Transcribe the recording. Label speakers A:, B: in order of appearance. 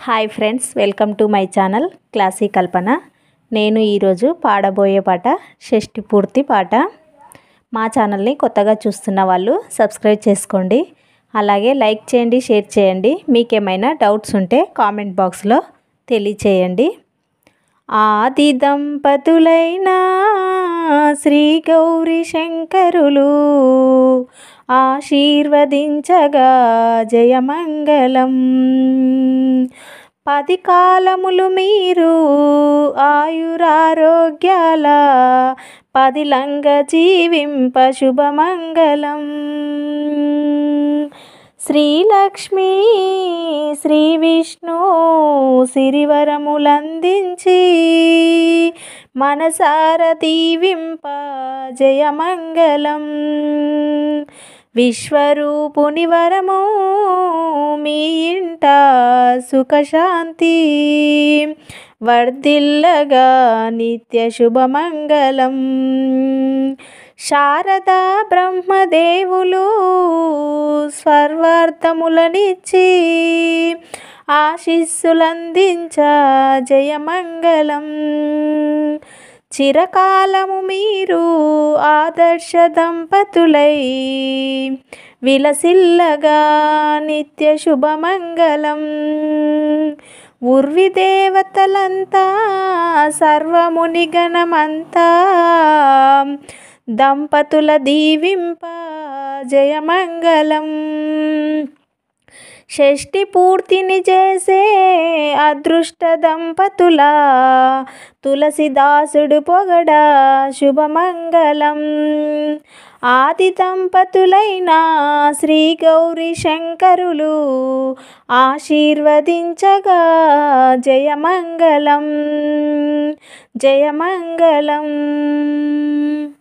A: hi friends welcome to my channel classy Kalpana నేను ఈరోజు పాడబోయే పాట షష్ఠి పూర్తి పాట మా ఛానల్ని కొత్తగా చూస్తున్న వాళ్ళు సబ్స్క్రైబ్ చేసుకోండి అలాగే లైక్ చేయండి షేర్ చేయండి మీకేమైనా డౌట్స్ ఉంటే కామెంట్ బాక్స్లో తెలియచేయండి ఆది దంపతులైన శ్రీ గౌరీ శంకరులు ఆశీర్వదించగా జయమంగళం పది కాలములు మీరు ఆయురారోగ్యాల పదిలంగ జీవింప శుభమంగళం శ్రీలక్ష్మి శ్రీ విష్ణు సిరివరములందించి మనసార దీవింప జయమంగళం విశ్వరూపుని వరము మీ ఇంట సుఖశాంతి వర్ధిల్లగా నిత్య శుభమంగళం శారదా బ్రహ్మదేవులు స్వర్వార్థములనిచ్చి ఆశీస్సులందించ జయమంగళం చిరకాలము మీరు ఆదర్శ దంపతులై విలసిల్లగా నిత్య శుభమంగళం ఉర్వి దేవతలంతా సర్వమునిగణమంతా దంపతుల దీవింప జయమంగళం షష్ఠి పూర్తిని చేసే అదృష్ట దంపతుల తులసిదాసుడు పొగడ శుభమంగళం ఆది దంపతులైన శ్రీ గౌరీ శంకరులు ఆశీర్వదించగా జయమంగళం జయమంగళం